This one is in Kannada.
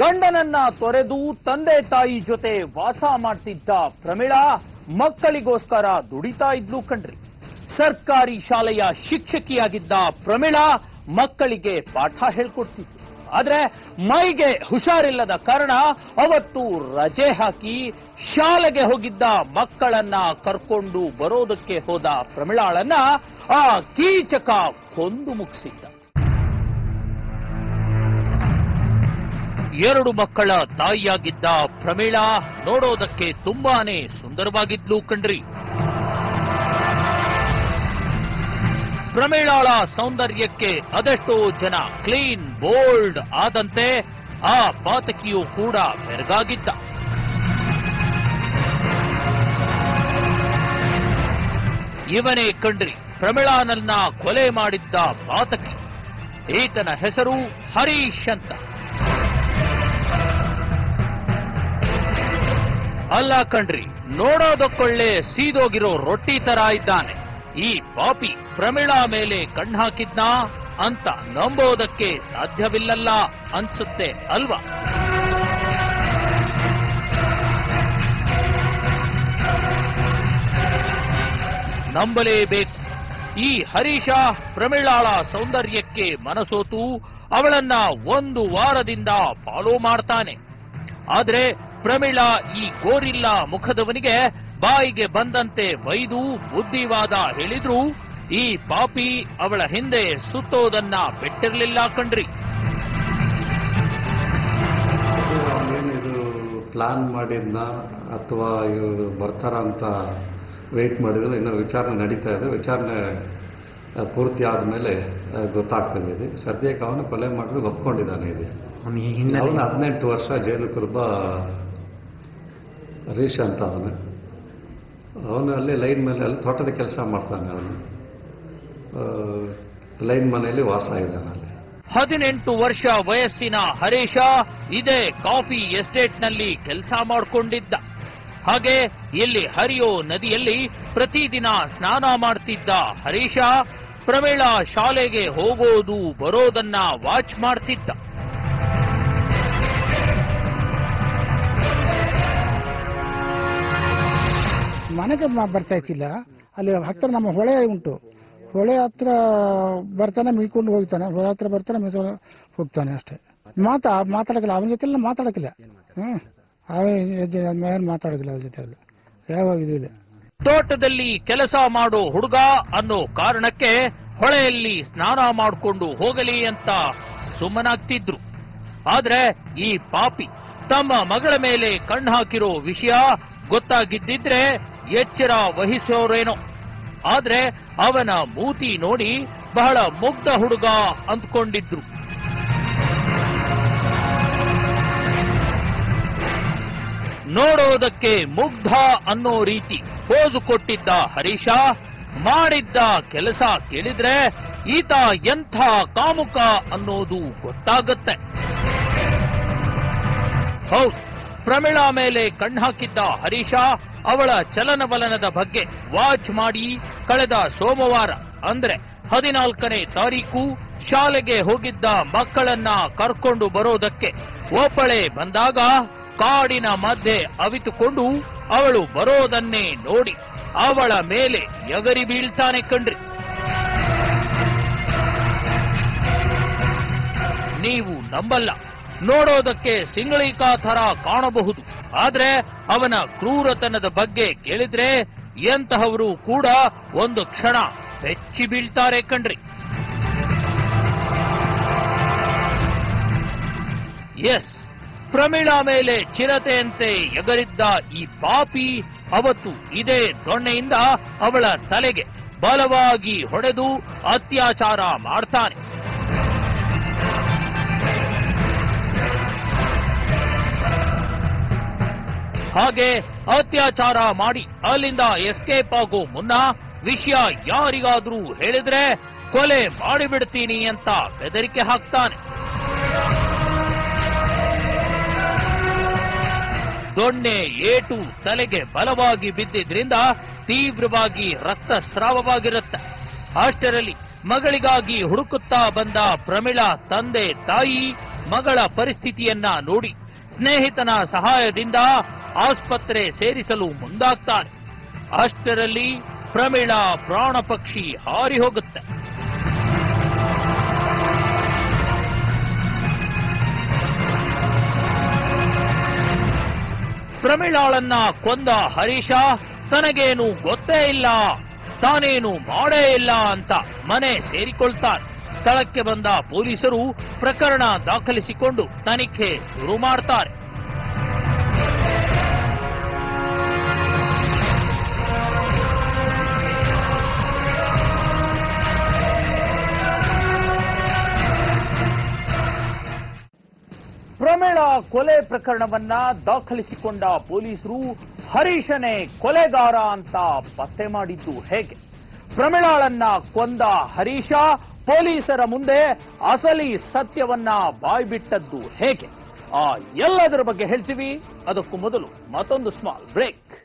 ಗಂಡನನ್ನ ತೊರೆದು ತಂದೆ ತಾಯಿ ಜೊತೆ ವಾಸ ಮಾಡ್ತಿದ್ದ ಪ್ರಮಿಳಾ ಮಕ್ಕಳಿಗೋಸ್ಕರ ದುಡಿತಾ ಇದ್ಲು ಕಣ್ರಿ ಸರ್ಕಾರಿ ಶಾಲೆಯ ಶಿಕ್ಷಕಿಯಾಗಿದ್ದ ಪ್ರಮಿಳಾ ಮಕ್ಕಳಿಗೆ ಪಾಠ ಹೇಳ್ಕೊಡ್ತಿತ್ತು ಆದ್ರೆ ಮೈಗೆ ಹುಷಾರಿಲ್ಲದ ಕಾರಣ ಅವತ್ತು ರಜೆ ಹಾಕಿ ಶಾಲೆಗೆ ಹೋಗಿದ್ದ ಮಕ್ಕಳನ್ನ ಕರ್ಕೊಂಡು ಬರೋದಕ್ಕೆ ಹೋದ ಪ್ರಮಿಳಾಳನ್ನ ಆ ಕೀಚಕ ಕೊಂದು ಮುಗಿಸಿದ್ದ ಎರಡು ಮಕ್ಕಳ ತಾಯಿಯಾಗಿದ್ದ ಪ್ರಮೀಳಾ ನೋಡೋದಕ್ಕೆ ತುಂಬಾನೇ ಸುಂದರವಾಗಿದ್ಲು ಕಣ್ರಿ ಪ್ರಮೀಳಾಳ ಸೌಂದರ್ಯಕ್ಕೆ ಅದೆಷ್ಟೋ ಜನ ಕ್ಲೀನ್ ಬೋಲ್ಡ್ ಆದಂತೆ ಆ ಪಾತಕಿಯು ಕೂಡ ಬೆರಗಾಗಿದ್ದ ಇವನೇ ಕಣ್ರಿ ಪ್ರಮಿಳಾನನ್ನ ಕೊಲೆ ಮಾಡಿದ್ದ ಪಾತಕಿ ಈತನ ಹೆಸರು ಹರೀಶ್ ಅಂತ ಅಲ್ಲ ಕಣ್ರಿ ನೋಡೋದಕ್ಕೊಳ್ಳೆ ಸೀದೋಗಿರೋ ರೊಟ್ಟಿ ತರ ಇದ್ದಾನೆ ಈ ಪಾಪಿ ಪ್ರಮಿಳಾ ಮೇಲೆ ಕಣ್ಣಾಕಿದ್ನಾ ಅಂತ ನಂಬೋದಕ್ಕೆ ಸಾಧ್ಯವಿಲ್ಲಲ್ಲ ಅನ್ಸುತ್ತೆ ಅಲ್ವಾ ನಂಬಲೇಬೇಕು ಈ ಹರೀಶ ಪ್ರಮಿಳಾಳ ಸೌಂದರ್ಯಕ್ಕೆ ಮನಸೋತು ಅವಳನ್ನ ಒಂದು ವಾರದಿಂದ ಫಾಲೋ ಮಾಡ್ತಾನೆ ಆದ್ರೆ ಪ್ರಮಿಳಾ ಈ ಗೋರಿಲ್ಲ ಮುಖದವನಿಗೆ ಬಾಯಿಗೆ ಬಂದಂತೆ ಬೈದು ಬುದ್ಧಿವಾದ ಹೇಳಿದ್ರು ಈ ಪಾಪಿ ಅವಳ ಹಿಂದೆ ಸುತ್ತೋದನ್ನ ಬಿಟ್ಟಿರ್ಲಿಲ್ಲ ಕಣ್ರಿ ಏನಿದು ಪ್ಲಾನ್ ಮಾಡಿದ್ನ ಅಥವಾ ಇವರು ಬರ್ತಾರ ಅಂತ ವೆಯ್ಟ್ ಮಾಡಿದ್ರು ಇನ್ನು ವಿಚಾರಣೆ ನಡೀತಾ ಇದೆ ವಿಚಾರಣೆ ಆ, ಪೂರ್ತಿ ಆದಮೇಲೆ ಗೊತ್ತಾಗ್ತದೆ ಇದು ಸದ್ಯಕ್ಕೆ ಅವನು ಕೊಲೆ ಮಾಡಿದ್ರು ಒಪ್ಕೊಂಡಿದ್ದಾನೆ ಇದು ಅವನು ಹದಿನೆಂಟು ವರ್ಷ ಜೈಲು ಕುರುಬ ಹರೀಶ್ ಅಂತ ಅವನು ಅವನು ಅಲ್ಲಿ ಲೈನ್ ಮೇಲೆ ಅಲ್ಲಿ ತೋಟದ ಕೆಲಸ ಮಾಡ್ತಾನೆ ಅವನು ಆ, ಲೈನ್ ಮನೆಯಲ್ಲಿ ವಾಸ ಇದ್ದಾನೆ ಅಲ್ಲಿ ಹದಿನೆಂಟು ವರ್ಷ ವಯಸ್ಸಿನ ಹರೀಶ ಇದೇ ಕಾಫಿ ಎಸ್ಟೇಟ್ನಲ್ಲಿ ಕೆಲಸ ಮಾಡಿಕೊಂಡಿದ್ದ ಹಾಗೆ ಇಲ್ಲಿ ಹರಿಯೋ ನದಿಯಲ್ಲಿ ಪ್ರತಿದಿನ ಸ್ನಾನ ಮಾಡ್ತಿದ್ದ ಹರೀಶ ಪ್ರಮೀಳಾ ಶಾಲೆಗೆ ಹೋಗೋದು ಬರೋದನ್ನ ವಾಚ್ ಮಾಡ್ತಿದ್ದ ಮನೆಗೆ ಮ- ಬರ್ತಾ ಇತ್ತಿಲ್ಲ ಅಲ್ಲಿ ಹತ್ರ ನಮ್ಮ ಹೊಳೆ ಉಂಟು ಹೊಳೆ ಹತ್ರ ಬರ್ತಾನೆ ಮೀಕೊಂಡು ಹೋಗ್ತಾನೆ ಹೊಳೆ ಹತ್ರ ಬರ್ತಾನೆ ಮೀಕೊಂಡು ಹೋಗ್ತಾನೆ ಅಷ್ಟೇ ಮಾತಾ ಮಾತಾಡಕಿಲ್ಲ ಅವನ ಜೊತೆ ಮಾತಾಡಕಿಲ್ಲ ಹ್ಮ್ ಏನು ಮಾತಾಡಕಿಲ್ಲ ಅವ್ರ ಜೊತೆ ಎಲ್ಲ ಯಾವಾಗ ಇದಿಲ್ಲ ತೋಟದಲ್ಲಿ ಕೆಲಸ ಮಾಡೋ ಹುಡುಗ ಅನ್ನೋ ಕಾರಣಕ್ಕೆ ಹೊಳೆಯಲ್ಲಿ ಸ್ನಾನ ಮಾಡಿಕೊಂಡು ಹೋಗಲಿ ಅಂತ ಸುಮ್ಮನಾಗ್ತಿದ್ರು ಆದ್ರೆ ಈ ಪಾಪಿ ತಮ್ಮ ಮಗಳ ಮೇಲೆ ಕಣ್ಣು ಹಾಕಿರೋ ವಿಷಯ ಗೊತ್ತಾಗಿದ್ದಿದ್ರೆ ಎಚ್ಚರ ವಹಿಸೋರೇನೋ ಆದ್ರೆ ಅವನ ಮೂತಿ ನೋಡಿ ಬಹಳ ಮುಗ್ಧ ಹುಡುಗ ಅಂದ್ಕೊಂಡಿದ್ರು ನೋಡೋದಕ್ಕೆ ಮುಗ್ಧ ಅನ್ನೋ ರೀತಿ ಪೋಜು ಕೊಟ್ಟಿದ್ದ ಹರೀಶ ಮಾಡಿದ್ದ ಕೆಲಸ ಕೇಳಿದ್ರೆ ಈತ ಎಂಥ ಕಾಮುಕ ಅನ್ನೋದು ಗೊತ್ತಾಗತ್ತೆ ಹೌದು ಪ್ರಮಿಳಾ ಮೇಲೆ ಕಣ್ಣಾಕಿದ್ದ ಹರೀಶ ಅವಳ ಚಲನವಲನದ ಬಗ್ಗೆ ವಾಚ್ ಮಾಡಿ ಕಳೆದ ಸೋಮವಾರ ಅಂದ್ರೆ ಹದಿನಾಲ್ಕನೇ ತಾರೀಕು ಶಾಲೆಗೆ ಹೋಗಿದ್ದ ಮಕ್ಕಳನ್ನ ಕರ್ಕೊಂಡು ಬರೋದಕ್ಕೆ ಓಪಳೆ ಬಂದಾಗ ಕಾಡಿನ ಮಧ್ಯೆ ಅವಿತುಕೊಂಡು ಅವಳು ಬರೋದನ್ನೇ ನೋಡಿ ಅವಳ ಮೇಲೆ ಎಗರಿ ಬೀಳ್ತಾನೆ ಕಣ್ರಿ ನೀವು ನಂಬಲ್ಲ ನೋಡೋದಕ್ಕೆ ಸಿಂಗಳಿಕಾ ಥರ ಕಾಣಬಹುದು ಆದ್ರೆ ಅವನ ಕ್ರೂರತನದ ಬಗ್ಗೆ ಕೇಳಿದ್ರೆ ಎಂತಹವರು ಕೂಡ ಒಂದು ಕ್ಷಣ ಬೆಚ್ಚಿ ಬೀಳ್ತಾರೆ ಕಣ್ರಿ ಎಸ್ ಪ್ರಮೀಳಾ ಮೇಲೆ ಚಿರತೆಯಂತೆ ಎಗರಿದ್ದ ಈ ಪಾಪಿ ಅವತ್ತು ಇದೇ ದೊಣ್ಣೆಯಿಂದ ಅವಳ ತಲೆಗೆ ಬಲವಾಗಿ ಹೊಡೆದು ಅತ್ಯಾಚಾರ ಮಾಡ್ತಾನೆ ಹಾಗೆ ಅತ್ಯಾಚಾರ ಮಾಡಿ ಅಲ್ಲಿಂದ ಎಸ್ಕೇಪ್ ಆಗೋ ಮುನ್ನ ವಿಷಯ ಯಾರಿಗಾದ್ರೂ ಹೇಳಿದ್ರೆ ಕೊಲೆ ಮಾಡಿಬಿಡ್ತೀನಿ ಅಂತ ಬೆದರಿಕೆ ಹಾಕ್ತಾನೆ ದೊಣ್ಣೆ ಏಟು ತಲೆಗೆ ಬಲವಾಗಿ ಬಿದ್ದಿದ್ರಿಂದ ತೀವ್ರವಾಗಿ ರಕ್ತಸ್ರಾವವಾಗಿರುತ್ತೆ ಅಷ್ಟರಲ್ಲಿ ಮಗಳಿಗಾಗಿ ಹುಡುಕುತ್ತಾ ಬಂದ ಪ್ರಮಿಳಾ ತಂದೆ ತಾಯಿ ಮಗಳ ಪರಿಸ್ಥಿತಿಯನ್ನ ನೋಡಿ ಸ್ನೇಹಿತನ ಸಹಾಯದಿಂದ ಆಸ್ಪತ್ರೆ ಸೇರಿಸಲು ಮುಂದಾಗ್ತಾನೆ ಅಷ್ಟರಲ್ಲಿ ಪ್ರಮೀಳಾ ಪ್ರಾಣ ಪಕ್ಷಿ ಹಾರಿ ಹೋಗುತ್ತೆ ಪ್ರಮೀಳಾಳನ್ನ ಕೊಂದ ಹರೀಶ ತನಗೇನು ಗೊತ್ತೇ ಇಲ್ಲ ತಾನೇನು ಮಾಡೇ ಇಲ್ಲ ಅಂತ ಮನೆ ಸೇರಿಕೊಳ್ತಾನೆ ಸ್ಥಳಕ್ಕೆ ಬಂದ ಪೊಲೀಸರು ಪ್ರಕರಣ ದಾಖಲಿಸಿಕೊಂಡು ತನಿಖೆ ಶುರು ಮಾಡ್ತಾರೆ ಪ್ರಮೇಳ ಕೊಲೆ ಪ್ರಕರಣವನ್ನ ದಾಖಲಿಸಿಕೊಂಡ ಪೊಲೀಸರು ಹರೀಶನೇ ಕೊಲೆಗಾರ ಅಂತ ಪತ್ತೆ ಮಾಡಿದ್ದು ಹೇಗೆ ಪ್ರಮಿಳಾಳನ್ನ ಕೊಂದ ಹರೀಶ ಪೊಲೀಸರ ಮುಂದೆ ಅಸಲಿ ಸತ್ಯವನ್ನ ಬಾಯ್ಬಿಟ್ಟದ್ದು ಹೇಗೆ ಆ ಎಲ್ಲದರ ಬಗ್ಗೆ ಹೇಳ್ತೀವಿ ಅದಕ್ಕೂ ಮೊದಲು ಮತ್ತೊಂದು ಸ್ಮಾಲ್ ಬ್ರೇಕ್